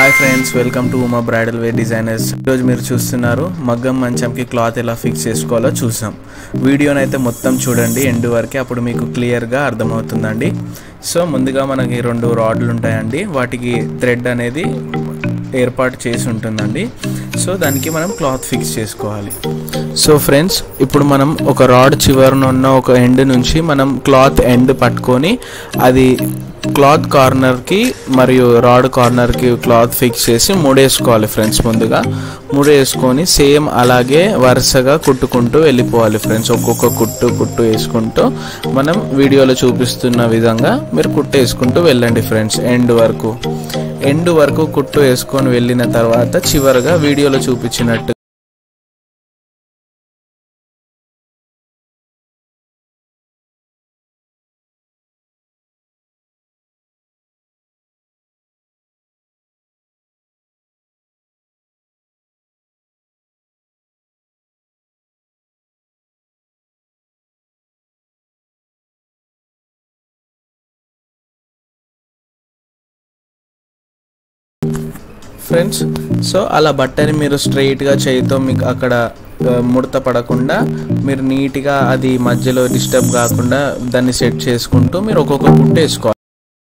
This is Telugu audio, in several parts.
hi friends welcome to Uma bridal wear designers ఈరోజు మీరు చూస్తున్నారు మగ్గం మంచంకి క్లాత్ ఎలా ఫిక్స్ చేసుకోవాలో చూసాం వీడియోని అయితే మొత్తం చూడండి ఎండ్ వరకే అప్పుడు మీకు క్లియర్గా అర్థమవుతుందండి సో ముందుగా మనకి రెండు రాడ్లు ఉంటాయండి వాటికి థ్రెడ్ అనేది ఏర్పాటు చేసి ఉంటుందండి సో దానికి మనం క్లాత్ ఫిక్స్ చేసుకోవాలి సో ఫ్రెండ్స్ ఇప్పుడు మనం ఒక రాడ్ చివరన ఉన్న ఒక ఎండ్ నుంచి మనం క్లాత్ ఎండ్ పట్టుకొని అది క్లాత్ కార్నర్కి మరియు రాడ్ కార్నర్కి క్లాత్ ఫిక్స్ చేసి ముడేసుకోవాలి ఫ్రెండ్స్ ముందుగా ముడేసుకొని సేమ్ అలాగే వరుసగా కుట్టుకుంటూ వెళ్ళిపోవాలి ఫ్రెండ్స్ ఒక్కొక్క కుట్టు కుట్టు వేసుకుంటూ మనం వీడియోలో చూపిస్తున్న విధంగా మీరు కుట్టు వేసుకుంటూ వెళ్ళండి ఫ్రెండ్స్ ఎండ్ వరకు ఎండ్ వరకు కుట్టు వేసుకొని వెళ్ళిన తర్వాత చివరగా వీడియోలో చూపించినట్టు ఫ్రెండ్స్ సో అలా బట్టని మీరు స్ట్రైట్గా చేయితో మీకు అక్కడ ఆ, ముడత పడకుండా మీరు నీట్గా అది మధ్యలో డిస్టర్బ్ కాకుండా దాన్ని సెట్ చేసుకుంటూ మీరు ఒక్కొక్క కుట్టు వేసుకోవాలి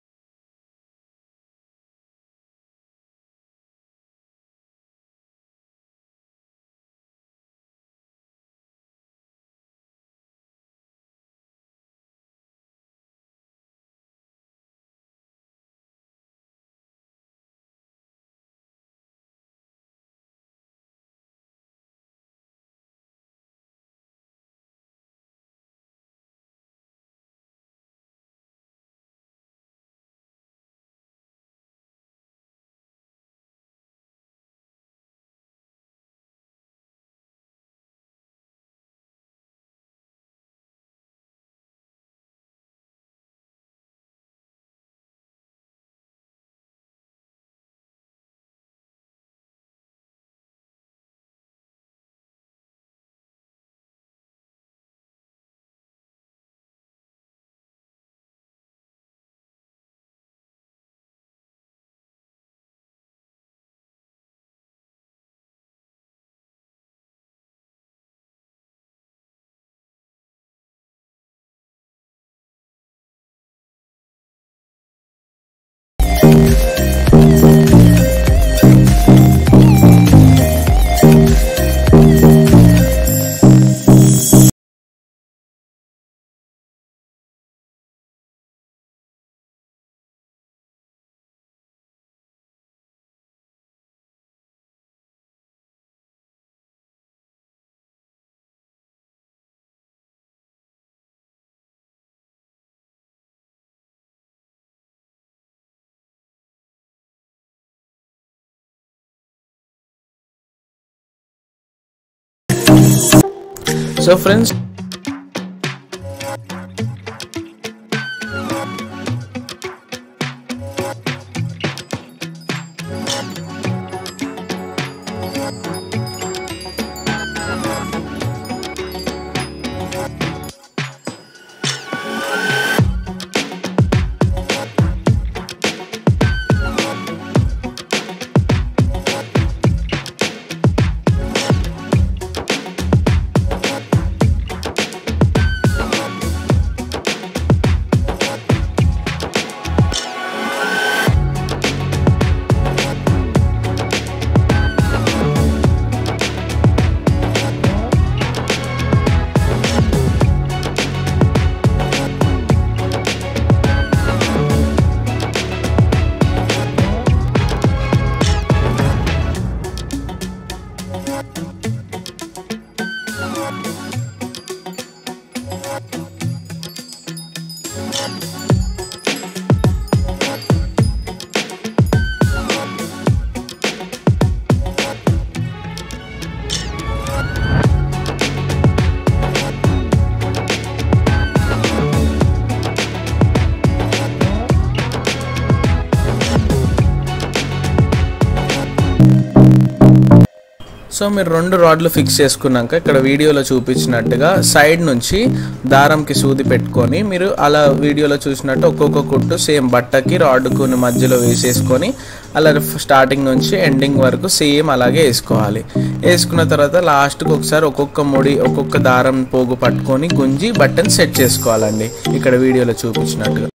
సో ఫ్రెండ్స్ సో మీరు రెండు రాడ్లు ఫిక్స్ చేసుకున్నాక ఇక్కడ వీడియోలో చూపించినట్టుగా సైడ్ నుంచి దారంకి సూది పెట్టుకొని మీరు అలా వీడియోలో చూసినట్టు ఒక్కొక్క కుట్టు సేమ్ బట్టకి రాడ్కు మధ్యలో వేసేసుకొని అలా స్టార్టింగ్ నుంచి ఎండింగ్ వరకు సేమ్ అలాగే వేసుకోవాలి వేసుకున్న తర్వాత లాస్ట్కి ఒకసారి ఒక్కొక్క ముడి ఒక్కొక్క దారం పోగు పట్టుకొని గుంజి బట్టన్ సెట్ చేసుకోవాలండి ఇక్కడ వీడియోలో చూపించినట్టుగా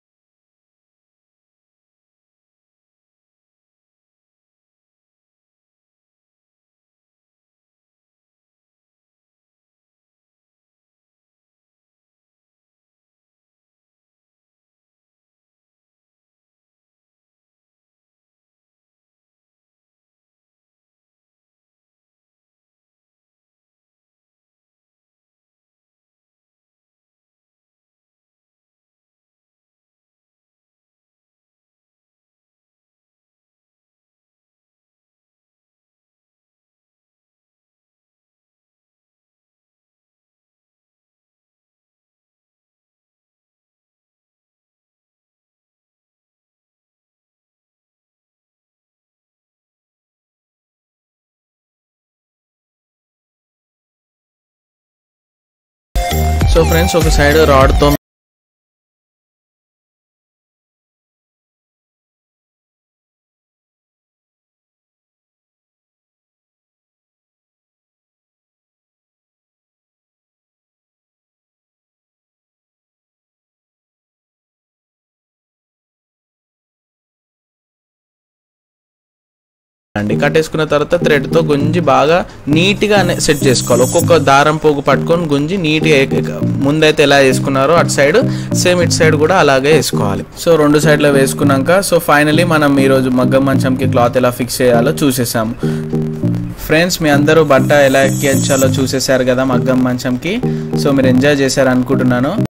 సో ఫ్రెండ్స్ ఒక సైడ్ రాడ్తో అండి కట్టేసుకున్న తర్వాత థ్రెడ్తో గుంజి బాగా నీట్గా సెట్ చేసుకోవాలి ఒక్కొక్క దారం పోగు పట్టుకొని గుంజి నీట్గా ముందైతే ఎలా వేసుకున్నారో అటు సైడ్ సేమ్ ఇటు సైడ్ కూడా అలాగే వేసుకోవాలి సో రెండు సైడ్లో వేసుకున్నాక సో ఫైనలీ మనం ఈరోజు మగ్గం మంచంకి క్లాత్ ఎలా ఫిక్స్ చేయాలో చూసేసాము ఫ్రెండ్స్ మీ అందరూ బట్ట ఎలా ఎక్కించాలో చూసేసారు కదా మగ్గం మంచంకి సో మీరు ఎంజాయ్ చేశారు అనుకుంటున్నాను